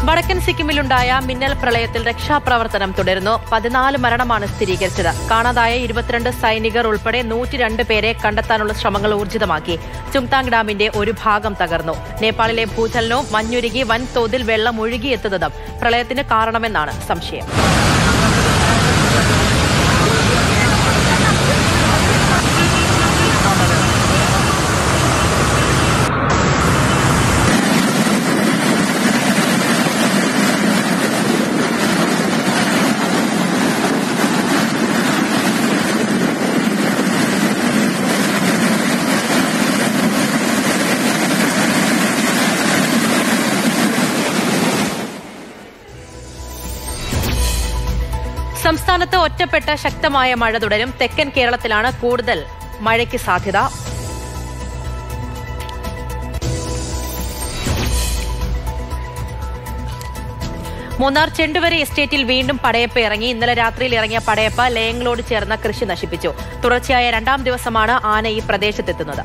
വടക്കൻ സിക്കിമിലുണ്ടായ മിന്നൽ പ്രളയത്തിൽ രക്ഷാപ്രവർത്തനം തുടരുന്നു പതിനാല് മരണമാണ് സ്ഥിരീകരിച്ചത് കാണാതായ ഇരുപത്തിരണ്ട് സൈനികർ ഉൾപ്പെടെ നൂറ്റിരണ്ട് പേരെ കണ്ടെത്താനുള്ള ശ്രമങ്ങൾ ഊർജിതമാക്കി ചുങ്താങ് ഡാമിന്റെ ഒരു ഭാഗം തകർന്നു നേപ്പാളിലെ ഭൂചലനവും മഞ്ഞുരുകി വൻതോതിൽ വെള്ളം ഒഴുകിയെത്തുന്നതും പ്രളയത്തിന് കാരണമെന്നാണ് സംശയം സംസ്ഥാനത്ത് ഒറ്റപ്പെട്ട ശക്തമായ മഴ തുടരും തെക്കൻ കേരളത്തിലാണ് കൂടുതൽ മഴയ്ക്ക് സാധ്യത മൂന്നാർ ചെണ്ടുവരെ എസ്റ്റേറ്റിൽ വീണ്ടും പടയപ്പ ഇറങ്ങി ഇന്നലെ രാത്രിയിൽ ഇറങ്ങിയ പടയപ്പ ലയങ്ങളോട് ചേർന്ന കൃഷി നശിപ്പിച്ചു തുടർച്ചയായ രണ്ടാം ദിവസമാണ് ആന ഈ പ്രദേശത്തെത്തുന്നത്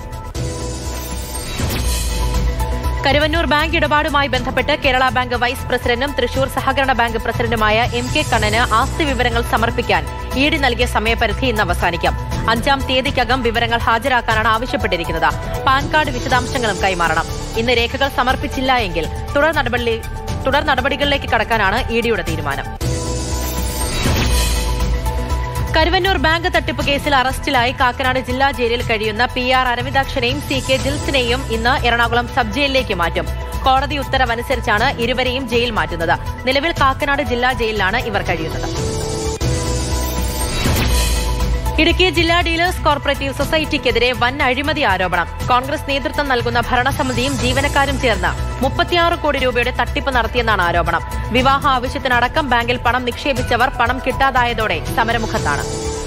കരുവന്നൂർ ബാങ്ക് ഇടപാടുമായി ബന്ധപ്പെട്ട് കേരള ബാങ്ക് വൈസ് പ്രസിഡന്റും തൃശൂർ സഹകരണ ബാങ്ക് പ്രസിഡന്റുമായ എം കെ കണ്ണന് ആസ്തി വിവരങ്ങൾ സമർപ്പിക്കാൻ ഇ ഡി നൽകിയ സമയപരിധി ഇന്ന് അവസാനിക്കും അഞ്ചാം തീയതിക്കകം വിവരങ്ങൾ ഹാജരാക്കാനാണ് ആവശ്യപ്പെട്ടിരിക്കുന്നത് പാൻ കാർഡ് വിശദാംശങ്ങളും കൈമാറണം ഇന്ന് രേഖകൾ സമർപ്പിച്ചില്ല എങ്കിൽ തുടർ നടപടി തുടർ നടപടികളിലേക്ക് കടക്കാനാണ് ഇ ഡിയുടെ തീരുമാനം കരുവന്നൂർ ബാങ്ക് തട്ടിപ്പ് കേസിൽ അറസ്റ്റിലായി കാക്കനാട് ജില്ലാ ജയിലിൽ കഴിയുന്ന പി ആർ അരവിന്ദാക്ഷനെയും സി കെ ജിൽസിനെയും ഇന്ന് എറണാകുളം സബ് ജയിലിലേക്ക് മാറ്റും കോടതി ഉത്തരവനുസരിച്ചാണ് ഇരുവരെയും ജയിൽ മാറ്റുന്നത് നിലവിൽ കാക്കനാട് ജില്ലാ ജയിലിലാണ് ഇവർ കഴിയുന്നത് ഇടുക്കി ജില്ലാ ഡീലേഴ്സ് കോർപ്പറേറ്റീവ് സൊസൈറ്റിക്കെതിരെ വൻ അഴിമതി ആരോപണം കോൺഗ്രസ് നേതൃത്വം നൽകുന്ന ഭരണസമിതിയും ജീവനക്കാരും ചേർന്ന് മുപ്പത്തിയാറ് കോടി രൂപയുടെ തട്ടിപ്പ് നടത്തിയെന്നാണ് ആരോപണം വിവാഹ ആവശ്യത്തിനടക്കം ബാങ്കിൽ പണം നിക്ഷേപിച്ചവർ പണം കിട്ടാതായതോടെ സമരമുഖത്താണ്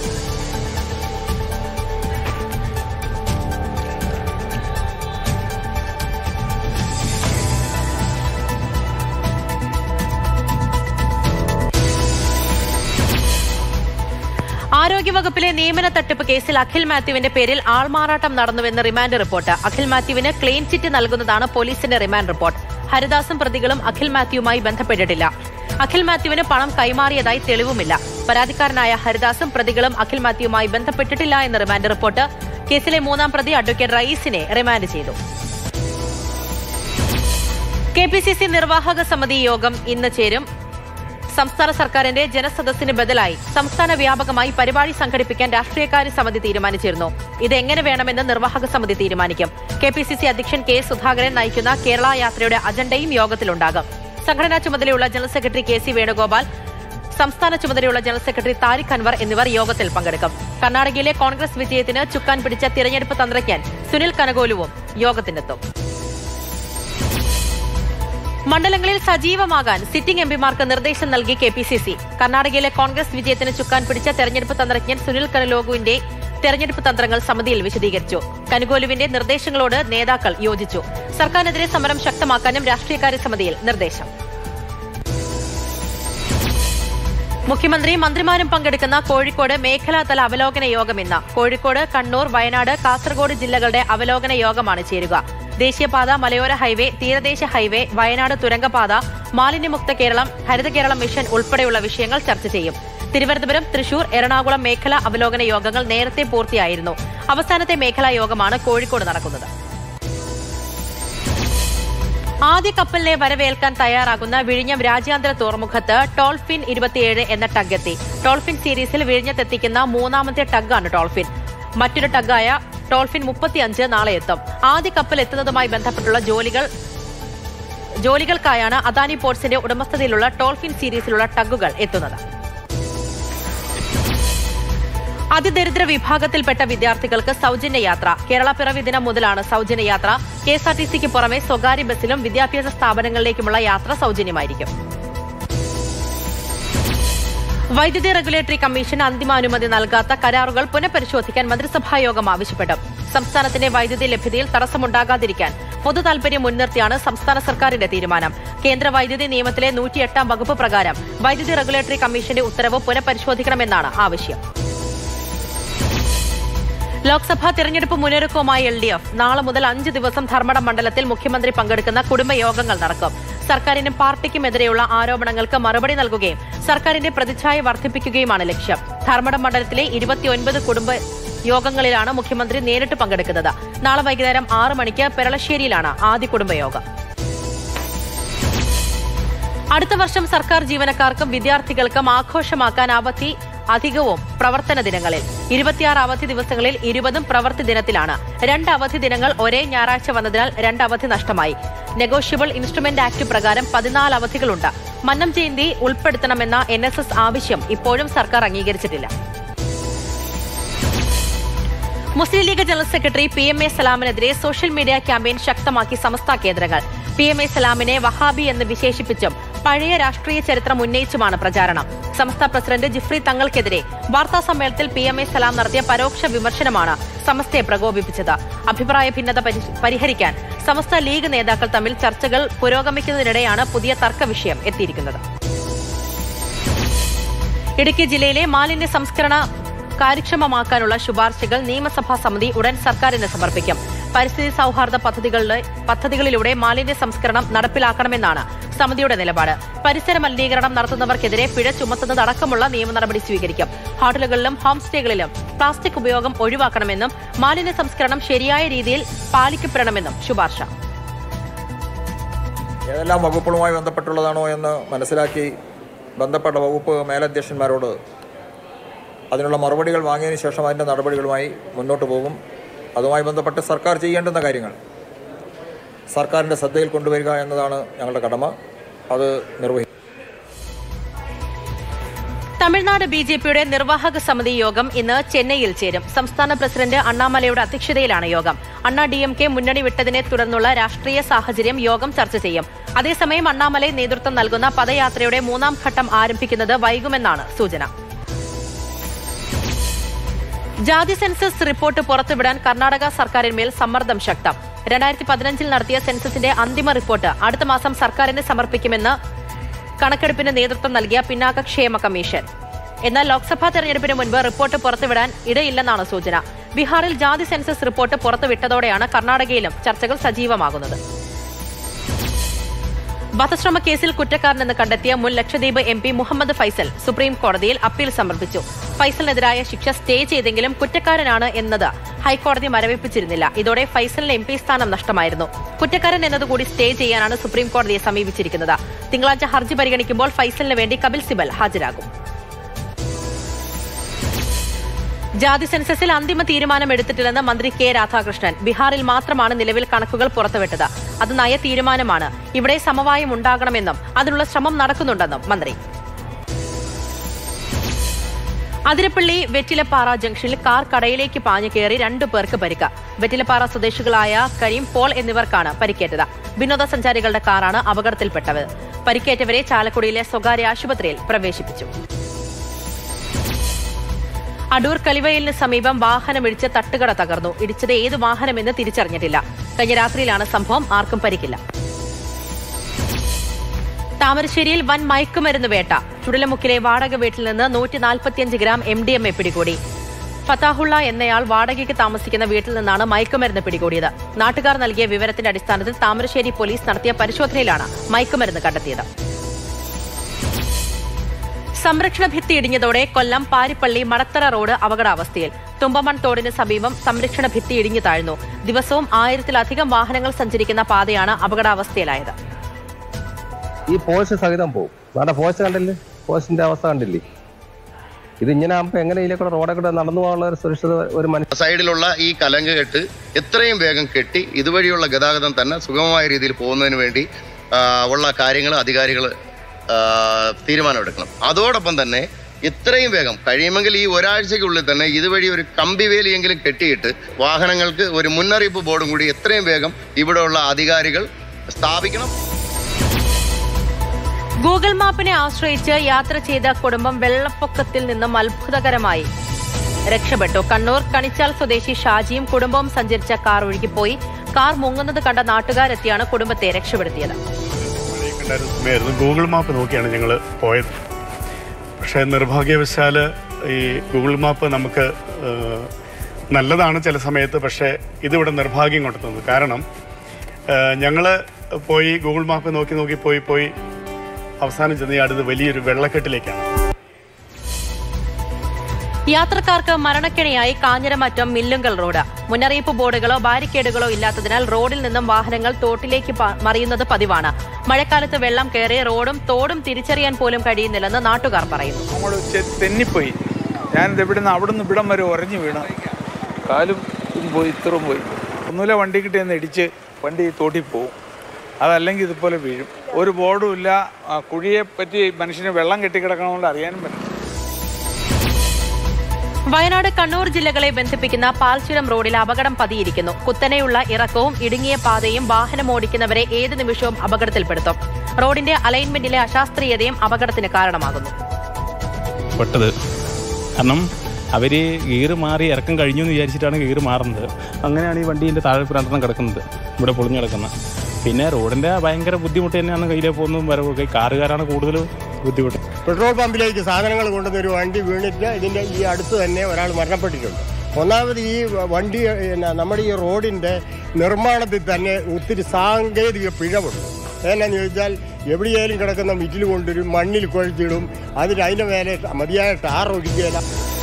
ആരോഗ്യവകുപ്പിലെ നിയമന തട്ടിപ്പ് കേസിൽ അഖിൽ മാത്യുവിന്റെ പേരിൽ ആൾമാറാട്ടം നടന്നുവെന്ന് റിമാൻഡ് റിപ്പോർട്ട് അഖിൽ മാത്യുവിന് ക്ലെയിം ചിറ്റ് നൽകുന്നതാണ് പോലീസിന്റെ റിമാൻഡ് റിപ്പോർട്ട് ഹരിദാസും പ്രതികളും അഖിൽ മാത്യുവുമായി ബന്ധപ്പെട്ടിട്ടില്ല അഖിൽ മാത്യുവിന് പണം കൈമാറിയതായി തെളിവുമില്ല പരാതിക്കാരനായ ഹരിദാസും പ്രതികളും അഖിൽ മാത്യുവുമായി ബന്ധപ്പെട്ടിട്ടില്ല എന്ന റിമാൻഡ് റിപ്പോർട്ട് കേസിലെ മൂന്നാം പ്രതി അഡ്വക്കേറ്റ് റയീസിനെ റിമാൻഡ് ചെയ്തു കെ പി സി സി നിർവാഹക സമിതി യോഗം ഇന്ന് ചേരും സംസ്ഥാന സർക്കാരിന്റെ ജനസദസ്സിന് ബദലായി സംസ്ഥാന വ്യാപകമായി പരിപാടി സംഘടിപ്പിക്കാൻ രാഷ്ട്രീയകാര്യ സമിതി തീരുമാനിച്ചിരുന്നു ഇത് എങ്ങനെ വേണമെന്ന് നിർവാഹക സമിതി തീരുമാനിക്കും കെ പി സി സി അധ്യക്ഷൻ കെ സുധാകരൻ നയിക്കുന്ന കേരള യാത്രയുടെ അജണ്ടയും യോഗത്തിലുണ്ടാകും സംഘടനാ ചുമതലയുള്ള general secretary K C Venugopal സംസ്ഥാന ചുമതലയുള്ള ജനറൽ സെക്രട്ടറി താരിഖ് അൻവർ എന്നിവർ യോഗത്തിൽ പങ്കെടുക്കും കർണാടകയിലെ കോൺഗ്രസ് വിജയത്തിന് ചുക്കാൻ പിടിച്ച തിരഞ്ഞെടുപ്പ് തന്ത്രജ്ഞൻ സുനിൽ കനകോലുവും യോഗത്തിനെത്തും മണ്ഡലങ്ങളിൽ സജീവമാകാൻ സിറ്റിംഗ് എംപിമാർക്ക് നിർദ്ദേശം നൽകി കെ പി സി സി കർണാടകയിലെ കോൺഗ്രസ് വിജയത്തിന് ചുക്കാൻ പിടിച്ച തെരഞ്ഞെടുപ്പ് തന്ത്രജ്ഞൻ സുനിൽ കനലോകുവിന്റെ തെരഞ്ഞെടുപ്പ് തന്ത്രങ്ങൾ സമിതിയിൽ വിശദീകരിച്ചു കനുകോലുവിന്റെ നിർദ്ദേശങ്ങളോട് നേതാക്കൾ യോജിച്ചു സർക്കാരിനെതിരെ സമരം ശക്തമാക്കാനും രാഷ്ട്രീയകാര്യ സമിതിയിൽ നിർദ്ദേശം മുഖ്യമന്ത്രി മന്ത്രിമാരും പങ്കെടുക്കുന്ന കോഴിക്കോട് മേഖലാതല അവലോകന യോഗം ഇന്ന് കോഴിക്കോട് കണ്ണൂർ വയനാട് കാസർഗോഡ് ജില്ലകളുടെ അവലോകന യോഗമാണ് ചേരുക ദേശീയപാത മലയോര ഹൈവേ തീരദേശ ഹൈവേ വയനാട് തുരങ്കപാത മാലിന്യമുക്ത കേരളം ഹരിത കേരളം മിഷൻ ഉൾപ്പെടെയുള്ള വിഷയങ്ങൾ ചർച്ച ചെയ്യും തിരുവനന്തപുരം തൃശൂർ എറണാകുളം മേഖലാ അവലോകന യോഗങ്ങൾ നേരത്തെ പൂർത്തിയായിരുന്നു അവസാനത്തെ മേഖലാ യോഗമാണ് കോഴിക്കോട് നടക്കുന്നത് ആദ്യ കപ്പലിനെ വരവേൽക്കാൻ തയ്യാറാകുന്ന വിഴിഞ്ഞം രാജ്യാന്തര തുറമുഖത്ത് ടോൾഫിൻ ഇരുപത്തിയേഴ് എന്ന ടഗ് എത്തി ടോൾഫിൻ സീരീസിൽ വിഴിഞ്ഞത്തെത്തിക്കുന്ന മൂന്നാമത്തെ ടഗ്ഗാണ് ടോൾഫിൻ മറ്റൊരു ടഗ്ഗായ ടോൾഫിൻ മുപ്പത്തിയഞ്ച് നാളെ എത്തും ആദ്യ കപ്പൽ എത്തുന്നതുമായി ബന്ധപ്പെട്ടുള്ള ജോലികൾ ജോലികൾക്കായാണ് അദാനി പോർട്സിന്റെ ഉടമസ്ഥതയിലുള്ള ടോൾഫിൻ സീരീസിലുള്ള ടഗുകൾ എത്തുന്നത് അതിദരിദ്ര വിഭാഗത്തിൽപ്പെട്ട വിദ്യാർത്ഥികൾക്ക് സൗജന്യ യാത്ര കേരള പിറവി ദിനം മുതലാണ് സൗജന്യ യാത്ര കെ എസ് ആർ ടി സിക്ക് പുറമെ സ്വകാര്യ ബസ്സിലും വിദ്യാഭ്യാസ സ്ഥാപനങ്ങളിലേക്കുമുള്ള യാത്ര സൗജന്യമായിരിക്കും വൈദ്യുതി റെഗുലേറ്ററി കമ്മീഷൻ അന്തിമാനുമതി നൽകാത്ത കരാറുകൾ പുനഃപരിശോധിക്കാൻ മന്ത്രിസഭാ യോഗം ആവശ്യപ്പെട്ടു സംസ്ഥാനത്തിന്റെ വൈദ്യുതി ലഭ്യതയിൽ തടസ്സമുണ്ടാകാതിരിക്കാൻ പൊതു താൽപര്യം മുൻനിർത്തിയാണ് സംസ്ഥാന സർക്കാരിന്റെ തീരുമാനം കേന്ദ്ര വൈദ്യുതി നിയമത്തിലെ നൂറ്റിയെട്ടാം വകുപ്പ് പ്രകാരം വൈദ്യുതി റെഗുലേറ്ററി കമ്മീഷന്റെ ഉത്തരവ് പുനഃപരിശോധിക്കണമെന്നാണ് ആവശ്യം ലോക്സഭാ തെരഞ്ഞെടുപ്പ് മുന്നൊരുക്കവുമായി എൽ ഡി എഫ് നാളെ മുതൽ അഞ്ച് ദിവസം ധർമ്മടം മണ്ഡലത്തിൽ മുഖ്യമന്ത്രി പങ്കെടുക്കുന്ന കുടുംബയോഗങ്ങൾ നടക്കും സർക്കാരിനും പാർട്ടിക്കുമെതിരെയുള്ള ആരോപണങ്ങൾക്ക് മറുപടി നൽകുകയും സർക്കാരിന്റെ പ്രതിച്ഛായ വർദ്ധിപ്പിക്കുകയുമാണ് ലക്ഷ്യം ധർമ്മടം മണ്ഡലത്തിലെ ഇരുപത്തിയൊൻപത് കുടുംബ യോഗങ്ങളിലാണ് മുഖ്യമന്ത്രി നേരിട്ട് പങ്കെടുക്കുന്നത് നാളെ വൈകുന്നേരം ആറ് മണിക്ക് പെരളശ്ശേരിയിലാണ് ആദ്യ കുടുംബയോഗം അടുത്ത വർഷം സർക്കാർ ജീവനക്കാർക്കും വിദ്യാർത്ഥികൾക്കും ആഘോഷമാക്കാൻ അവധി അധികവും പ്രവർത്തന ദിനങ്ങളിൽ ഇരുപത്തിയാറ് അവധി ദിവസങ്ങളിൽ ഇരുപതും പ്രവൃത്തി ദിനത്തിലാണ് രണ്ട് അവധി ദിനങ്ങൾ ഒരേ ഞായറാഴ്ച വന്നതിനാൽ രണ്ട് അവധി നഷ്ടമായി നെഗോഷ്യബിൾ ഇൻസ്ട്രുമെന്റ് ആക്ട് പ്രകാരം പതിനാല് അവധികളുണ്ട് മന്നം ജയന്തി ഉൾപ്പെടുത്തണമെന്ന എൻ ആവശ്യം ഇപ്പോഴും സർക്കാർ അംഗീകരിച്ചിട്ടില്ല Muslim League general secretary P M A സലാമിനെതിരെ സോഷ്യൽ മീഡിയ ക്യാമ്പയിൻ ശക്തമാക്കി സമസ്ത കേന്ദ്രങ്ങൾ പി എം എ സലാമിനെ വഹാബി എന്ന് വിശേഷിപ്പിച്ചും പഴയ രാഷ്ട്രീയ ചരിത്രം ഉന്നയിച്ചുമാണ് പ്രചാരണം സമസ്ത പ്രസിഡന്റ് ജിഫ്രി തങ്ങൾക്കെതിരെ വാർത്താ സമ്മേളനത്തിൽ പി എം എ സലാം നടത്തിയ പരോക്ഷ വിമർശനമാണ് സമസ്തയെ പ്രകോപിപ്പിച്ചത് അഭിപ്രായ ഭിന്നത പരി- പരിഹരിക്കാൻ സമസ്ത ലീഗ് നേതാക്കൾ തമ്മിൽ ചർച്ചകൾ പുരോഗമിക്കുന്നതിനിടെയാണ് പുതിയ തർക്ക വിഷയം എത്തിയിരിക്കുന്നത് ഇടുക്കി ജില്ലയിലെ മാലിന്യ സംസ്കരണ കാര്യക്ഷമമാക്കാനുള്ള ശുപാർശകൾ നിയമസഭാ സമിതി ഉടൻ സർക്കാരിന് സമർപ്പിക്കും പരിസ്ഥിതി സൗഹാർദ്ദ പദ്ധതികളുടെ പദ്ധതികളിലൂടെ മാലിന്യ സംസ്കരണം നടപ്പിലാക്കണമെന്നാണ് സമിതിയുടെ നിലപാട് പരിസര മലിനീകരണം നടത്തുന്നവർക്കെതിരെ പിഴ ചുമത്തുന്നതടക്കമുള്ള നിയമ നടപടി സ്വീകരിക്കും ഹോട്ടലുകളിലും ഹോം സ്റ്റേകളിലും പ്ലാസ്റ്റിക് ഉപയോഗം ഒഴിവാക്കണമെന്നും മാലിന്യ സംസ്കരണം ശരിയായ രീതിയിൽ പാലിക്കപ്പെടണമെന്നും ശുപാർശ ഏതെല്ലാം വകുപ്പുകളുമായി ബന്ധപ്പെട്ടുള്ളതാണോ എന്ന് മനസ്സിലാക്കി ബന്ധപ്പെട്ട വകുപ്പ് മേലധ്യക്ഷന്മാരോട് അതിനുള്ള മറുപടികൾ വാങ്ങിയതിന് ശേഷം അതിൻ്റെ നടപടികളുമായി മുന്നോട്ട് പോകും അതുമായി ബന്ധപ്പെട്ട് സർക്കാർ ചെയ്യേണ്ടുന്ന കാര്യങ്ങൾ സർക്കാരിൻ്റെ ശ്രദ്ധയിൽ കൊണ്ടുവരിക എന്നതാണ് ഞങ്ങളുടെ കടമ അത് നിർവഹിക്കും തമിഴ്നാട് ബി ജെ പിയുടെ നിർവാഹക സമിതി യോഗം ഇന്ന് ചെന്നൈയിൽ ചേരും സംസ്ഥാന പ്രസിഡന്റ് അണ്ണാമലയുടെ അധ്യക്ഷതയിലാണ് യോഗം അണ്ണാ ഡി എം കെ മുന്നണി വിട്ടതിനെ തുടർന്നുള്ള രാഷ്ട്രീയ സാഹചര്യം യോഗം ചർച്ച ചെയ്യും അതേസമയം അണ്ണാമലൈ നേതൃത്വം നൽകുന്ന പദയാത്രയുടെ മൂന്നാം ഘട്ടം ആരംഭിക്കുന്നത് വൈകുമെന്നാണ് സൂചന ജാതി സെൻസസ് റിപ്പോർട്ട് പുറത്തുവിടാൻ കർണാടക സർക്കാരിന്മേൽ സമ്മർദ്ദം ശക്തം രണ്ടായിരത്തി പതിനഞ്ചിൽ നടത്തിയ സെൻസസിന്റെ അന്തിമ റിപ്പോർട്ട് അടുത്ത മാസം സർക്കാരിന് സമർപ്പിക്കുമെന്ന് കണക്കെടുപ്പിന് നേതൃത്വം നൽകിയ പിന്നാക്കക്ഷേമ കമ്മീഷൻ എന്നാൽ ലോക്സഭാ തെരഞ്ഞെടുപ്പിന് മുൻപ് റിപ്പോർട്ട് പുറത്തുവിടാൻ ഇടയില്ലെന്നാണ് സൂചന ബീഹാറിൽ ജാതി സെൻസസ് റിപ്പോർട്ട് പുറത്തുവിട്ടതോടെയാണ് കർണാടകയിലും ചർച്ചകൾ സജീവമാകുന്നത് വധശ്രമ കേസിൽ കുറ്റക്കാരനെന്ന് കണ്ടെത്തിയ മുൻ Lakshadweep M P Muhammad Faisal supreme കോടതിയിൽ അപ്പീൽ സമർപ്പിച്ചു ഫൈസലിനെതിരായ ശിക്ഷ സ്റ്റേ ചെയ്തെങ്കിലും കുറ്റക്കാരനാണ് എന്നത് ഹൈക്കോടതി മരവിപ്പിച്ചിരുന്നില്ല ഇതോടെ ഫൈസലിന് എം പി സ്ഥാനം നഷ്ടമായിരുന്നു കുറ്റക്കാരൻ എന്നതുകൂടി സ്റ്റേ ചെയ്യാനാണ് സുപ്രീം കോടതിയെ സമീപിച്ചിരിക്കുന്നത് തിങ്കളാഴ്ച ഹർജി പരിഗണിക്കുമ്പോൾ ഫൈസലിന് വേണ്ടി കപിൽ സിബൽ ഹാജരാകും ജാതി സെൻസസിൽ അന്തിമ തീരുമാനം എടുത്തിട്ടില്ലെന്ന് മന്ത്രി കെ രാധാകൃഷ്ണൻ ബീഹാറിൽ മാത്രമാണ് നിലവിൽ കണക്കുകൾ പുറത്തുവിട്ടത് അത് നയ തീരുമാനമാണ് ഇവിടെ സമവായം ഉണ്ടാകണമെന്നും അതിനുള്ള ശ്രമം നടക്കുന്നുണ്ടെന്നും മന്ത്രി അതിരപ്പള്ളി വെറ്റിലപ്പാറ ജംഗ്ഷനിൽ കാർ കടയിലേക്ക് പാഞ്ഞു കയറി രണ്ടു പേർക്ക് പരിക്ക് വെറ്റിലപ്പാറ സ്വദേശികളായ കരീം പോൾ എന്നിവർക്കാണ് പരിക്കേറ്റത് വിനോദസഞ്ചാരികളുടെ കാറാണ് അപകടത്തിൽപ്പെട്ടത് പരിക്കേറ്റവരെ ചാലക്കുടിയിലെ സ്വകാര്യ ആശുപത്രിയിൽ പ്രവേശിപ്പിച്ചു അടൂർ കലിവയലിന് സമീപം വാഹനമിടിച്ച് തട്ടുകട തകർന്നു ഇടിച്ചത് ഏത് വാഹനമെന്ന് തിരിച്ചറിഞ്ഞിട്ടില്ല കഴിഞ്ഞ രാത്രിയിലാണ് സംഭവം ആർക്കും പരിക്കില്ല താമരശ്ശേരിയിൽ വൻ മയക്കുമരുന്ന് വേട്ട ചുടലമുക്കിലെ വാടക വീട്ടിൽ നിന്ന് നൂറ്റി നാൽപ്പത്തിയഞ്ച് gram M D M A പിടികൂടി ഫത്താഹുള്ള എന്നയാൾ വാടകയ്ക്ക് താമസിക്കുന്ന വീട്ടിൽ നിന്നാണ് മയക്കുമരുന്ന് പിടികൂടിയത് നാട്ടുകാർ നൽകിയ വിവരത്തിന്റെ അടിസ്ഥാനത്തിൽ താമരശ്ശേരി പോലീസ് നടത്തിയ പരിശോധനയിലാണ് മയക്കുമരുന്ന് കണ്ടെത്തിയത് സംരക്ഷണ ഭിത്തി ഇടിഞ്ഞതോടെ കൊല്ലം പാരിപ്പള്ളി മടത്തറ റോഡ് അപകടാവസ്ഥയിൽ തുമ്പമൺ തോടിന് സമീപം സംരക്ഷണ ഭിത്തി ഇടിഞ്ഞു താഴ്ന്നു ദിവസവും ആയിരത്തിലധികം വാഹനങ്ങൾ സഞ്ചരിക്കുന്ന പാതയാണ് അപകടാവസ്ഥയിലായത് ഈ പോസ്റ്റ് സഹിതം പോകും വേണ്ട പോസ്റ്റ് കണ്ടില്ലേ പോസ്റ്റിന്റെ അവസ്ഥ കണ്ടില്ലേ ഇത് ഇങ്ങനെ ആകുമ്പോൾ എങ്ങനെ ഇതിലേക്കൂടെ റോഡെ കൂടെ നടന്നു പോകാനുള്ള ഒരു സുരക്ഷിത ഒരു മനുഷ്യ സൈഡിലുള്ള ഈ കലങ്ക് കെട്ട് എത്രയും വേഗം കെട്ടി ഇതുവഴിയുള്ള ഗതാഗതം തന്നെ സുഗമമായ രീതിയിൽ പോകുന്നതിന് വേണ്ടി ആ, ഉള്ള കാര്യങ്ങൾ അധികാരികൾ തീരുമാനമെടുക്കണം അതോടൊപ്പം തന്നെ എത്രയും വേഗം കഴിയുമെങ്കിൽ ഈ ഒരാഴ്ചയ്ക്കുള്ളിൽ തന്നെ ഇതുവഴി ഒരു കമ്പി വേലിയെങ്കിലും കെട്ടിയിട്ട് വാഹനങ്ങൾക്ക് ഒരു മുന്നറിയിപ്പ് ബോർഡും കൂടി എത്രയും വേഗം ഇവിടെയുള്ള അധികാരികൾ സ്ഥാപിക്കണം ഗൂഗിൾ മാപ്പിനെ ആശ്രയിച്ച് യാത്ര ചെയ്ത കുടുംബം വെള്ളപ്പൊക്കത്തിൽ നിന്നും അത്ഭുതകരമായി രക്ഷപ്പെട്ടു കണ്ണൂർ കണിച്ചാൽ സ്വദേശി ഷാജിയും കുടുംബവും സഞ്ചരിച്ച കാർ ഒഴുകിപ്പോയി കാർ മുങ്ങുന്നത് കണ്ട നാട്ടുകാരെത്തിയാണ് കുടുംബത്തെ രക്ഷപ്പെടുത്തിയത് ഉണ്ടായിരുന്ന സമയമായിരുന്നു ഗൂഗിൾ മാപ്പ് നോക്കിയാണ് ഞങ്ങൾ പോയത് പക്ഷേ നിർഭാഗ്യവശാൽ ഈ ഗൂഗിൾ മാപ്പ് നമുക്ക് ഏഹ്, നല്ലതാണ് ചില സമയത്ത് പക്ഷേ ഇതിവിടെ നിർഭാഗ്യം കൊണ്ടെത്തുന്നത് കാരണം ഞങ്ങൾ പോയി ഗൂഗിൾ മാപ്പ് നോക്കി നോക്കി പോയി പോയി അവസാനം ചെന്ന് അടുത്ത് വലിയൊരു വെള്ളക്കെട്ടിലേക്കാണ് യാത്രക്കാർക്ക് മരണക്കിണിയായി കാഞ്ഞിരമറ്റം മില്ലുങ്കൽ റോഡ് മുന്നറിയിപ്പ് ബോർഡുകളോ ബാരിക്കേഡുകളോ ഇല്ലാത്തതിനാൽ റോഡിൽ നിന്നും വാഹനങ്ങൾ തോട്ടിലേക്ക് പ- മറിയുന്നത് പതിവാണ് മഴക്കാലത്ത് വെള്ളം കയറി റോഡും തോടും തിരിച്ചറിയാൻ പോലും കഴിയുന്നില്ലെന്ന് നാട്ടുകാർ പറയുന്നു അങ്ങോട്ട് ചെ- തെന്നിപ്പോയി ഞാനിത് ഇവിടുന്ന് അവിടുന്ന് ഇവിടം വരെ ഉറഞ്ഞു വീണു കാലും ഇതും പോയി ഇത്രയും പോയി ഒന്നുമില്ല വണ്ടി കിട്ടിയെന്ന് ഇടിച്ച് വണ്ടി തോട്ടി പോവും അതല്ലെങ്കിൽ ഇതുപോലെ വീഴും ഒരു ബോർഡും ഇല്ല ആ കുഴിയെ പറ്റി മനുഷ്യന് വെള്ളം കെട്ടിക്കിടക്കണതുകൊണ്ട് അറിയാനും പറ്റും വയനാട് കണ്ണൂർ ജില്ലകളെ ബന്ധിപ്പിക്കുന്ന പാൽച്ചുരം റോഡിൽ അപകടം പതിയിരിക്കുന്നു കുത്തനെയുള്ള ഇറക്കവും ഇടുങ്ങിയ പാതയും വാഹനം ഓടിക്കുന്നവരെ ഏത് നിമിഷവും അപകടത്തിൽപ്പെടുത്തും റോഡിന്റെ അലൈൻമെന്റിലെ അശാസ്ത്രീയതയും അപകടത്തിന് കാരണമാകുന്നു പെട്ടത് കാരണം അവർ ഗീറ് മാറി ഇറക്കം കഴിഞ്ഞു എന്ന് വിചാരിച്ചിട്ടാണ് ഗീറ് മാറുന്നത് അങ്ങനെയാണ് ഈ വണ്ടീൻ്റെ താഴെ രണ്ടെണ്ണം കിടക്കുന്നത് ഇവിടെ പൊളിഞ്ഞു കിടക്കുന്നത് പിന്നെ റോഡിൻ്റെ ഭയങ്കര ബുദ്ധിമുട്ട് തന്നെയാണ് കയ്യിലെ പോകുന്നതും വരവൊക്കെ ഈ കാറുകാരാണ് കൂടുതൽ ബുദ്ധിമുട്ട് പെട്രോൾ പമ്പിലേക്ക് സാധനങ്ങൾ കൊണ്ടുവന്ന ഒരു വണ്ടി വീണിട്ട് ഇതിന്റെ ഈ അടുത്ത് തന്നെ ഒരാൾ മരണപ്പെട്ടിട്ടുണ്ട് ഒന്നാമത് ഈ വണ്ടി പിന്നെ നമ്മുടെ ഈ റോഡിന്റെ നിർമ്മാണത്തിൽ തന്നെ ഒത്തിരി സാങ്കേതിക പിഴവുണ്ട് എന്നാന്ന് ചോദിച്ചാൽ എവിടെയായാലും കിടക്കുന്ന മിറ്റിൽ കൊണ്ടുവരും മണ്ണിൽ കുഴച്ചിടും അതിന് അതിന്റെ മേലെ മതിയായ ടാർ ഒഴിക്കുകയില്ല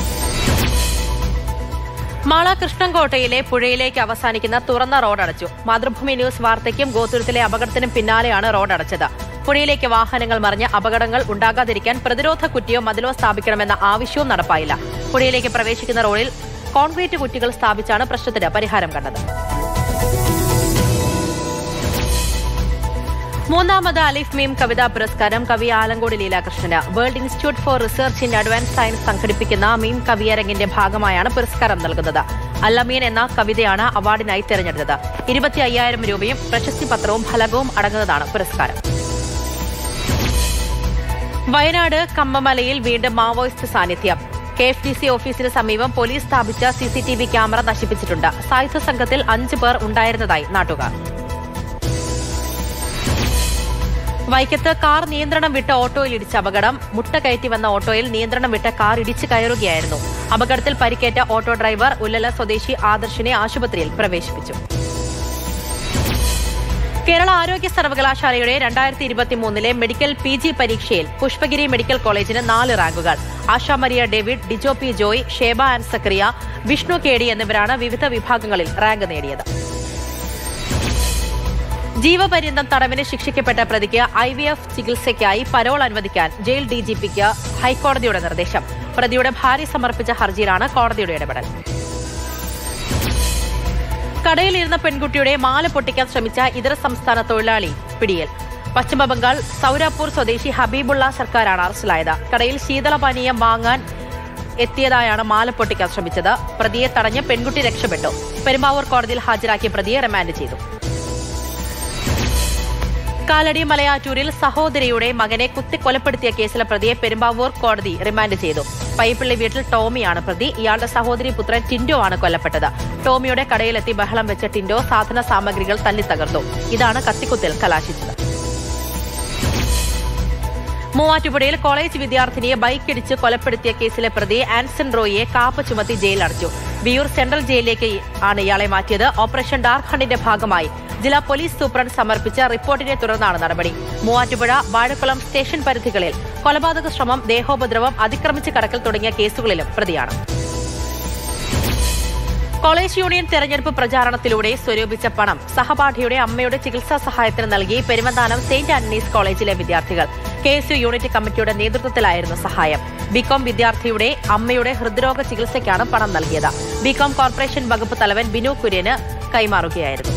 മാള കൃഷ്ണൻകോട്ടയിലെ പുഴയിലേക്ക് അവസാനിക്കുന്ന തുറന്ന റോഡ് അടച്ചു മാതൃഭൂമി ന്യൂസ് വാർത്തയ്ക്കും ഗോതുരത്തിലെ അപകടത്തിനും പിന്നാലെയാണ് റോഡ് അടച്ചത് പുഴയിലേക്ക് വാഹനങ്ങൾ മറിഞ്ഞ് അപകടങ്ങൾ ഉണ്ടാകാതിരിക്കാൻ പ്രതിരോധ കുറ്റിയോ മതിലോ സ്ഥാപിക്കണമെന്ന ആവശ്യവും നടപ്പായില്ല പുഴയിലേക്ക് പ്രവേശിക്കുന്ന റോഡിൽ കോൺക്രീറ്റ് കുറ്റികൾ സ്ഥാപിച്ചാണ് പ്രശ്നത്തിന് പരിഹാരം കണ്ടത് മൂന്നാമത് അലിഫ് മീം കവിതാ പുരസ്കാരം കവി ആലങ്കോട് ലീലാകൃഷ്ണന് world institute for research in advance science സംഘടിപ്പിക്കുന്ന മീം കവിയരങ്ങിന്റെ ഭാഗമായാണ് പുരസ്കാരം നൽകുന്നത് അല്ലമീൻ എന്ന കവിതയാണ് അവാർഡിനായി തെരഞ്ഞെടുത്തത് ഇരുപത്തി അയ്യായിരം രൂപയും പ്രശസ്തി പത്രവും ഫലകവും അടങ്ങുന്നതാണ് പുരസ്കാരം വയനാട് കമ്മമലയിൽ വീണ്ടും മാവോയിസ്റ്റ് സാന്നിധ്യം കെ എഫ് ഡി സി ഓഫീസിന് സമീപം പോലീസ് സ്ഥാപിച്ച C C T V camera നശിപ്പിച്ചിട്ടുണ്ട് സായുധ സംഘത്തിൽ അഞ്ച് പേർ ഉണ്ടായിരുന്നതായി നാട്ടുകാർ വൈക്കത്ത് കാർ നിയന്ത്രണം വിട്ട ഓട്ടോയിൽ ഇടിച്ച അപകടം മുട്ട കയറ്റി വന്ന ഓട്ടോയിൽ നിയന്ത്രണം വിട്ട കാർ ഇടിച്ചു കയറുകയായിരുന്നു അപകടത്തിൽ പരിക്കേറ്റ ഓട്ടോ ഡ്രൈവർ ഉല്ലല സ്വദേശി ആദർശിനെ ആശുപത്രിയിൽ പ്രവേശിപ്പിച്ചു കേരള ആരോഗ്യ സർവകലാശാലയുടെ രണ്ടായിരത്തി ഇരുപത്തിമൂന്നിലെ മെഡിക്കൽ പി ജി പരീക്ഷയിൽ പുഷ്പഗിരി മെഡിക്കൽ കോളേജിന് നാല് റാങ്കുകൾ Asha Maria David Dijo P Joy Sheba and Zacharia Vishnu K എന്നിവരാണ് വിവിധ വിഭാഗങ്ങളിൽ റാങ്ക് നേടിയത് ജീവപര്യന്തം തടവിന് ശിക്ഷിക്കപ്പെട്ട പ്രതിക്ക് ഐ വി എഫ് ചികിത്സയ്ക്കായി പരോൾ അനുവദിക്കാൻ ജയിൽ ഡി ജി പിക്ക് ഹൈക്കോടതിയുടെ നിർദ്ദേശം പ്രതിയുടെ ഭാര്യ സമർപ്പിച്ച ഹർജിയിലാണ് കോടതിയുടെ ഇടപെടൽ കടയിലിരുന്ന പെൺകുട്ടിയുടെ മാല പൊട്ടിക്കാൻ ശ്രമിച്ച ഇതര സംസ്ഥാന തൊഴിലാളി പിടിയിൽ പശ്ചിമബംഗാൾ സൗരാപൂർ സ്വദേശി ഹബീബുള്ള സർക്കാരാണ് അറസ്റ്റിലായത് കടയിൽ ശീതളപാനീയം വാങ്ങാൻ എത്തിയതായാണ് മാല പൊട്ടിക്കാൻ ശ്രമിച്ചത് പ്രതിയെ തടഞ്ഞ് പെൺകുട്ടി രക്ഷപ്പെട്ടു പെരുമ്പാവൂർ കോടതിയിൽ ഹാജരാക്കിയ പ്രതിയെ റിമാൻഡ് ചെയ്തു കാലടി മലയാറ്റൂരിൽ സഹോദരിയുടെ മകനെ കുത്തിക്കൊലപ്പെടുത്തിയ കേസിലെ പ്രതിയെ പെരുമ്പാവൂർ കോടതി റിമാൻഡ് ചെയ്തു പൈപ്പിള്ളി വീട്ടിൽ ടോമിയാണ് പ്രതി ഇയാളുടെ സഹോദരി പുത്രൻ ടിൻഡോ ആണ് കൊല്ലപ്പെട്ടത് ടോമിയുടെ കടയിലെത്തി ബഹളം വെച്ച ടിൻഡോ സാധന സാമഗ്രികൾ തല്ലി തകർത്തു ഇതാണ് കത്തിക്കുത്തിൽ കലാശിച്ചത് മൂവാറ്റുപുഴയിൽ കോളേജ് വിദ്യാർത്ഥിനിയെ ബൈക്കിടിച്ച് കൊലപ്പെടുത്തിയ കേസിലെ പ്രതി ആൻസൺ റോയിയെ കാപ്പ് ചുമത്തി ജയിലടച്ചു വിയൂർ സെൻട്രൽ ജയിലിലേക്ക് ആണ് ഇയാളെ മാറ്റിയത് ഓപ്പറേഷൻ ഡാർക്ക് ഹണ്ടിന്റെ ഭാഗമായി ജില്ലാ പോലീസ് സൂപ്രണ്ട് സമർപ്പിച്ച റിപ്പോർട്ടിനെ തുടർന്നാണ് നടപടി മൂവാറ്റുപുഴ വാഴക്കുളം സ്റ്റേഷൻ പരിധികളിൽ കൊലപാതക ശ്രമം ദേഹോപദ്രവം അതിക്രമിച്ച് കടക്കൽ തുടങ്ങിയ കേസുകളിലും പ്രതിയാണ് കോളേജ് യൂണിയൻ തെരഞ്ഞെടുപ്പ് പ്രചാരണത്തിലൂടെ സ്വരൂപിച്ച പണം സഹപാഠിയുടെ അമ്മയുടെ ചികിത്സാ സഹായത്തിന് നൽകി പെരുമന്താനം സെയിന്റ് ആന്റണീസ് കോളേജിലെ വിദ്യാർത്ഥികൾ കെ എസ് യു യൂണിറ്റ് കമ്മിറ്റിയുടെ നേതൃത്വത്തിലായിരുന്നു സഹായം ബികോം വിദ്യാർത്ഥിയുടെ അമ്മയുടെ ഹൃദ്രോഗ ചികിത്സയ്ക്കാണ് പണം നൽകിയത് ബികോം കോർപ്പറേഷൻ വകുപ്പ് തലവൻ ബിനു കുര്യന് കൈമാറുകയായിരുന്നു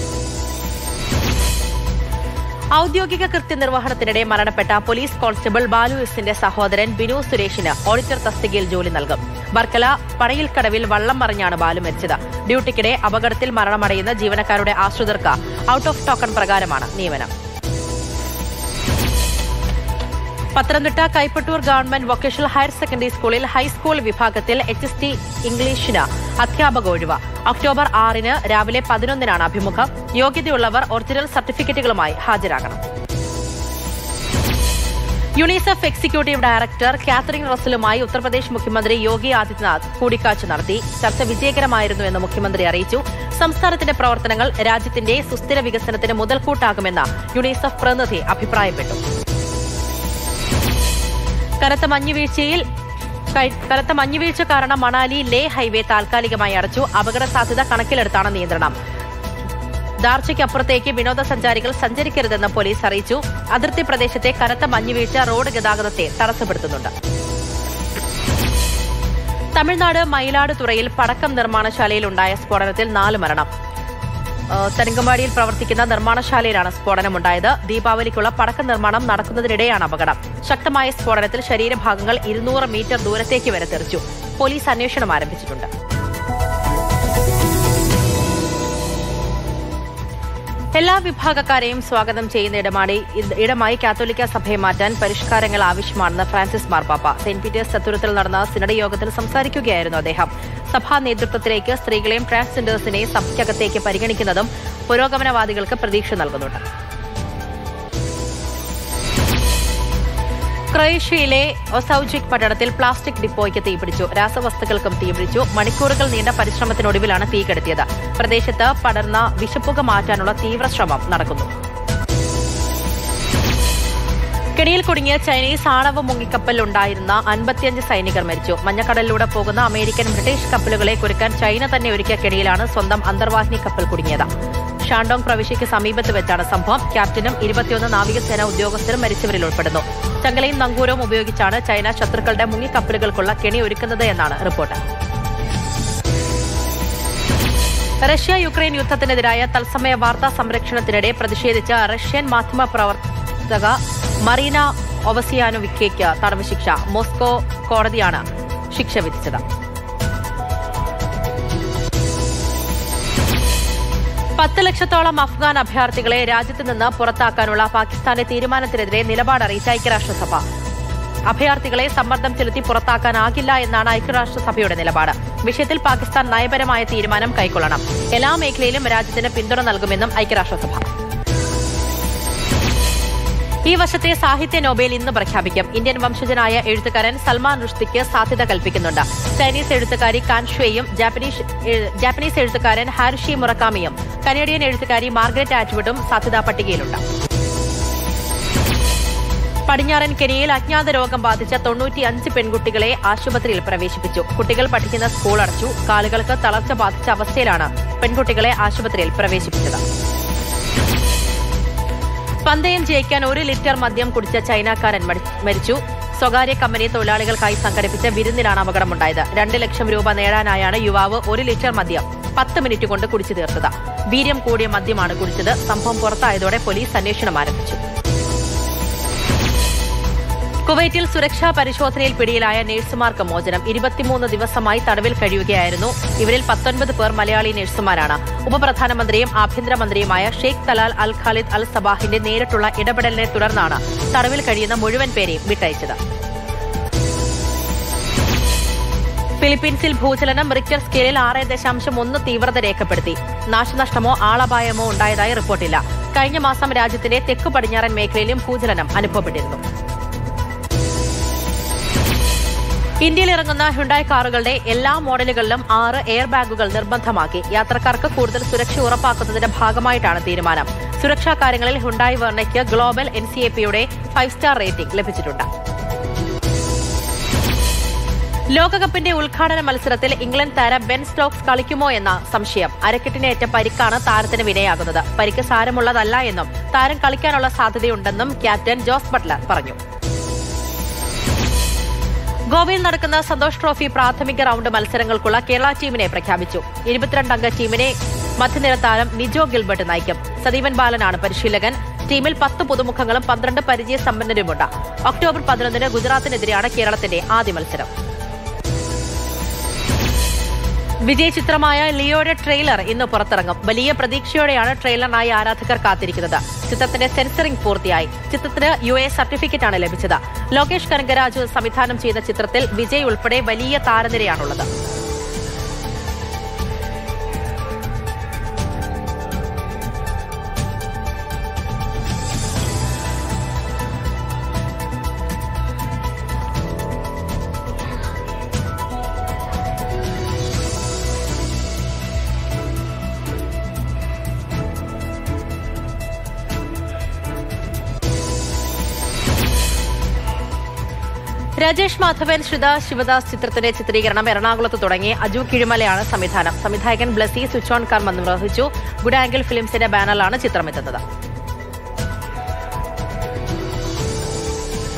ഔദ്യോഗിക കൃത്യനിർവഹണത്തിനിടെ മരണപ്പെട്ട പോലീസ് കോൺസ്റ്റബിൾ ബാലു എസിന്റെ സഹോദരൻ ബിനു സുരേഷിന് ഓഡിറ്റർ തസ്തികയിൽ ജോലി നൽകും വർക്കല പടയിൽക്കടവിൽ വള്ളം മറിഞ്ഞാണ് ബാലു മരിച്ചത് ഡ്യൂട്ടിക്കിടെ അപകടത്തിൽ മരണമടയുന്ന ജീവനക്കാരുടെ ആശ്രിതർക്ക് ഔട്ട് ഓഫ് ടോക്കൺ പ്രകാരമാണ് നിയമനം Pathanamthitta Kaipattoor government vocational higher secondary സ്കൂളിൽ ഹൈസ്കൂൾ വിഭാഗത്തിൽ എച്ച് എസ് ടി ഇംഗ്ലീഷിന് അധ്യാപക ഒഴിവ് ഒക്ടോബർ ആറിന് രാവിലെ പതിനൊന്നിനാണ് അഭിമുഖം യോഗ്യതയുള്ളവർ ഒറിജിനൽ സർട്ടിഫിക്കറ്റുകളുമായി ഹാജരാകണം യുണിസെഫ് എക്സിക്യൂട്ടീവ് ഡയറക്ടർ കാത്തറിൻ റസലുമായി ഉത്തർപ്രദേശ് മുഖ്യമന്ത്രി യോഗി ആദിത്യനാഥ് കൂടിക്കാഴ്ച നടത്തി ചർച്ച വിജയകരമായിരുന്നു എന്ന് മുഖ്യമന്ത്രി അറിയിച്ചു സംസ്ഥാനത്തിന്റെ പ്രവർത്തനങ്ങൾ രാജ്യത്തിന്റെ സുസ്ഥിര വികസനത്തിന് മുതൽക്കൂട്ടാകുമെന്ന് യുണിസെഫ് പ്രതിനിധി അഭിപ്രായപ്പെട്ടു കനത്ത മഞ്ഞുവീഴ്ചയിൽ കഴി- കനത്ത മഞ്ഞുവീഴ്ച കാരണം മണാലി ലേ ഹൈവേ താൽക്കാലികമായി അടച്ചു അപകട സാധ്യത കണക്കിലെടുത്താണ് നിയന്ത്രണം ദാർച്ചയ്ക്കപ്പുറത്തേക്ക് വിനോദസഞ്ചാരികൾ സഞ്ചരിക്കരുതെന്ന് പോലീസ് അറിയിച്ചു അതിർത്തി പ്രദേശത്തെ കനത്ത മഞ്ഞുവീഴ്ച റോഡ് ഗതാഗതത്തെ തടസ്സപ്പെടുത്തുന്നുണ്ട് തമിഴ്നാട് മയിലാടുതുറയിൽ പടക്കം നിർമ്മാണശാലയിൽ ഉണ്ടായ സ്ഫോടനത്തിൽ നാല് മരണം ആ, തരങ്കമ്പാടിയിൽ പ്രവർത്തിക്കുന്ന നിർമ്മാണശാലയിലാണ് സ്ഫോടനമുണ്ടായത് ദീപാവലിക്കുള്ള പടക്ക നിർമ്മാണം നടക്കുന്നതിനിടെയാണ് അപകടം ശക്തമായ സ്ഫോടനത്തിൽ ശരീരഭാഗങ്ങൾ ഇരുന്നൂറ് മീറ്റർ ദൂരത്തേക്ക് വരെ തെറിച്ചു പോലീസ് അന്വേഷണം ആരംഭിച്ചിട്ടുണ്ട് എല്ലാ വിഭാഗക്കാരെയും സ്വാഗതം ചെയ്യുന്ന ഇടമാടി ഇടമായി കാത്തോലിക്ക സഭയെ മാറ്റാൻ പരിഷ്കാരങ്ങൾ ആവശ്യമാണെന്ന് ഫ്രാൻസിസ് മാർപ്പാപ്പ സെന്റ് പീറ്റേഴ്സ് ചത്തുരത്തിൽ നടന്ന സിനഡ് യോഗത്തിൽ സംസാരിക്കുകയായിരുന്നു അദ്ദേഹം സഭാ നേതൃത്വത്തിലേക്ക് സ്ത്രീകളെയും ട്രാൻസ്ജെൻഡേഴ്സിനെയും സഭയ്ക്കകത്തേക്ക് പരിഗണിക്കുന്നതും പുരോഗമനവാദികൾക്ക് പ്രതീക്ഷ നൽകുന്നുണ്ട് ക്രൊയേഷ്യയിലെ ഒസൌജിക് പട്ടണത്തിൽ പ്ലാസ്റ്റിക് ഡിപ്പോയ്ക്ക് തീപിടിച്ചു രാസവസ്തുക്കൾക്കും തീപിടിച്ചു മണിക്കൂറുകൾ നീണ്ട പരിശ്രമത്തിനൊടുവിലാണ് തീ കെടുത്തിയത് പ്രദേശത്ത് പടർന്ന വിഷപ്പുക മാറ്റാനുള്ള തീവ്ര ശ്രമം നടക്കുന്നു കെണിയിൽ കുടുങ്ങിയ ചൈനീസ് ആണവ മുങ്ങിക്കപ്പലിൽ ഉണ്ടായിരുന്ന അൻപത്തിയഞ്ച് സൈനികർ മരിച്ചു മഞ്ഞക്കടലിലൂടെ പോകുന്ന അമേരിക്കൻ ബ്രിട്ടീഷ് കപ്പലുകളെ കുരുക്കാൻ ചൈന തന്നെ ഒരുക്കിയ കെണിയിലാണ് സ്വന്തം അന്തർവാഹിനി കപ്പൽ കുടുങ്ങിയത് ഷാണ്ടോങ് പ്രവിശ്യയ്ക്ക് സമീപത്ത് വെച്ചാണ് സംഭവം ക്യാപ്റ്റനും ഇരുപത്തിയൊന്ന് നാവികസേന ഉദ്യോഗസ്ഥരും മരിച്ചവരിൽ ഉൾപ്പെടുന്നു ചങ്ങലയും നങ്കൂരവും ഉപയോഗിച്ചാണ് ചൈന ശത്രുക്കളുടെ മുങ്ങിക്കപ്പലുകൾക്കുള്ള കെണി ഒരുക്കുന്നത് എന്നാണ് റിപ്പോർട്ട് റഷ്യ യുക്രൈൻ യുദ്ധത്തിനെതിരായ തത്സമയ വാർത്താ സംരക്ഷണത്തിനിടെ പ്രതിഷേധിച്ച റഷ്യൻ മാധ്യമ പ്രവർത്തക മറീന ഒവസിയാനോവിക്കയ്ക്ക് തടവ് ശിക്ഷ മോസ്കോ കോടതിയാണ് ശിക്ഷ വിധിച്ചത് പത്ത് ലക്ഷത്തോളം അഫ്ഗാൻ അഭയാർത്ഥികളെ രാജ്യത്ത് നിന്ന് പുറത്താക്കാനുള്ള പാകിസ്ഥാന്റെ തീരുമാനത്തിനെതിരെ നിലപാട് അറിയിച്ച ഐക്യരാഷ്ട്രസഭ അഭയാർത്ഥികളെ സമ്മർദ്ദം ചെലുത്തി പുറത്താക്കാനാകില്ല എന്നാണ് ഐക്യരാഷ്ട്രസഭയുടെ നിലപാട് വിഷയത്തിൽ പാകിസ്ഥാൻ നയപരമായ തീരുമാനം കൈക്കൊള്ളണം എല്ലാ മേഖലയിലും രാജ്യത്തിന് പിന്തുണ നൽകുമെന്നും ഐക്യരാഷ്ട്രസഭ ഈ വർഷത്തെ സാഹിത്യ നോബൽ ഇന്ന് പ്രഖ്യാപിക്കും ഇന്ത്യൻ വംശജനായ എഴുത്തുകാരൻ സൽമാൻ റുഷ്ദിക്ക് സാധ്യത കൽപ്പിക്കുന്നുണ്ട് ചൈനീസ് എഴുത്തുകാരി കാൻഷുവയും ജാപ്പനീസ് എഴു- ജാപ്പനീസ് എഴുത്തുകാരൻ ഹാരുഷി മുറക്കാമിയും കനേഡിയൻ എഴുത്തുകാരി മാർഗരറ്റ് ആറ്റ്വുഡും സാധ്യതാ പട്ടികയിലുണ്ട് പടിഞ്ഞാറൻ കെനിയയിൽ അജ്ഞാത രോഗം ബാധിച്ച തൊണ്ണൂറ്റിയഞ്ച് പെൺകുട്ടികളെ ആശുപത്രിയിൽ പ്രവേശിപ്പിച്ചു കുട്ടികൾ പഠിക്കുന്ന സ്കൂൾ അടച്ചു കാലുകൾക്ക് തളർച്ച ബാധിച്ച അവസ്ഥയിലാണ് പെൺകുട്ടികളെ ആശുപത്രിയിൽ പ്രവേശിപ്പിച്ചത് പന്തയം ജയിക്കാൻ ഒരു ലിറ്റർ മദ്യം കുടിച്ച ചൈനക്കാരൻ മരി- മരിച്ചു സ്വകാര്യ കമ്പനി തൊഴിലാളികൾക്കായി സംഘടിപ്പിച്ച വിരുന്നിലാണ് അപകടമുണ്ടായത് രണ്ട് ലക്ഷം രൂപ നേടാനായാണ് യുവാവ് ഒരു ലിറ്റർ മദ്യം പത്ത് മിനിറ്റ് കൊണ്ട് കുടിച്ചു തീർത്തത് വീര്യം കൂടിയ മദ്യമാണ് കുടിച്ചത് സംഭവം പുറത്തായതോടെ പോലീസ് അന്വേഷണം ആരംഭിച്ചു കുവൈറ്റിൽ സുരക്ഷാ പരിശോധനയിൽ പിടിയിലായ നഴ്സുമാർക്ക് മോചനം ഇരുപത്തിമൂന്ന് ദിവസമായി തടവിൽ കഴിയുകയായിരുന്നു ഇവരിൽ പത്തൊൻപത് പേർ മലയാളി നഴ്സുമാരാണ് ഉപപ്രധാനമന്ത്രിയും ആഭ്യന്തരമന്ത്രിയുമായ Sheikh Talal Al Khalid Al സബാഹിന്റെ നേരിട്ടുള്ള ഇടപെടലിനെ തുടർന്നാണ് തടവിൽ കഴിയുന്ന മുഴുവൻ പേരെയും വിട്ടയച്ചത് ഫിലിപ്പീൻസിൽ ഭൂചലനം റിക്ടർ സ്കെയിലിൽ ആറ് ദശാംശം ഒന്ന് തീവ്രത രേഖപ്പെടുത്തി നാശനഷ്ടമോ ആളപായമോ ഉണ്ടായതായി റിപ്പോർട്ടില്ല കഴിഞ്ഞ മാസം രാജ്യത്തിന്റെ തെക്കു പടിഞ്ഞാറൻ മേഖലയിലും ഭൂചലനം അനുഭവപ്പെട്ടിരുന്നു ഇന്ത്യയിൽ ഇറങ്ങുന്ന ഹുണ്ടായ് കാറുകളുടെ എല്ലാ മോഡലുകളിലും ആറ് എയർ ബാഗുകൾ നിർബന്ധമാക്കി യാത്രക്കാർക്ക് കൂടുതൽ സുരക്ഷ ഉറപ്പാക്കുന്നതിന്റെ ഭാഗമായിട്ടാണ് തീരുമാനം സുരക്ഷാ കാര്യങ്ങളിൽ ഹുണ്ടായ് വെർണയ്ക്ക് ഗ്ലോബൽ എൻ സി എ പിയുടെ ഫൈവ് സ്റ്റാർ റേറ്റിംഗ് ലഭിച്ചിട്ടുണ്ട് ലോകകപ്പിന്റെ ഉദ്ഘാടന മത്സരത്തിൽ ഇംഗ്ലണ്ട് താരം ബെൻ സ്റ്റോക്സ് കളിക്കുമോ എന്ന സംശയം അരക്കെട്ടിനേറ്റ പരിക്കാണ് താരത്തിന് വിനയാകുന്നത് പരിക്ക് സാരമുള്ളതല്ല എന്നും താരം കളിക്കാനുള്ള സാധ്യതയുണ്ടെന്നും ക്യാപ്റ്റൻ ജോസ് ബട്ട്ലർ പറഞ്ഞു ഗോവയിൽ നടക്കുന്ന സന്തോഷ് ട്രോഫി പ്രാഥമിക റൌണ്ട് മത്സരങ്ങൾക്കുള്ള കേരള ടീമിനെ പ്രഖ്യാപിച്ചു ഇരുപത്തിരണ്ടംഗ ടീമിനെ മധ്യനിര താരം നിജോ ഗിൽബർട്ട് നയിക്കും സതീവൻ ബാലനാണ് പരിശീലകൻ ടീമിൽ പത്ത് പുതുമുഖങ്ങളും പന്ത്രണ്ട് പരിചയ സമ്പന്നരുമുണ്ട് ഒക്ടോബർ പതിനൊന്നിന് ഗുജറാത്തിനെതിരെയാണ് കേരളത്തിന്റെ ആദ്യ മത്സരം വിജയ് ചിത്രമായ ലിയോയുടെ ട്രെയിലർ ഇന്ന് പുറത്തിറങ്ങും വലിയ പ്രതീക്ഷയോടെയാണ് ട്രെയിലറിനായി ആരാധകർ കാത്തിരിക്കുന്നത് ചിത്രത്തിന്റെ സെൻസറിംഗ് പൂർത്തിയായി ചിത്രത്തിന് യു എ സർട്ടിഫിക്കറ്റാണ് ലഭിച്ചത് ലോകേഷ് കനകരാജു സംവിധാനം ചെയ്ത ചിത്രത്തിൽ വിജയ് ഉൾപ്പെടെ വലിയ താരനിരയാണുള്ളത് രാജേഷ് മാധവൻ ശ്രിത ശിവദാസ് ചിത്രത്തിന്റെ ചിത്രീകരണം എറണാകുളത്ത് തുടങ്ങി അജു കിഴിമലയാണ് സംവിധാനം സംവിധായകൻ ബ്ലസി സ്വിച്ച് ഓൺ കർമ്മ നിർവഹിച്ചു ഗുഡ് ആംഗിൾ ഫിലിംസിന്റെ ബാനറിലാണ് ചിത്രമെത്തുന്നത്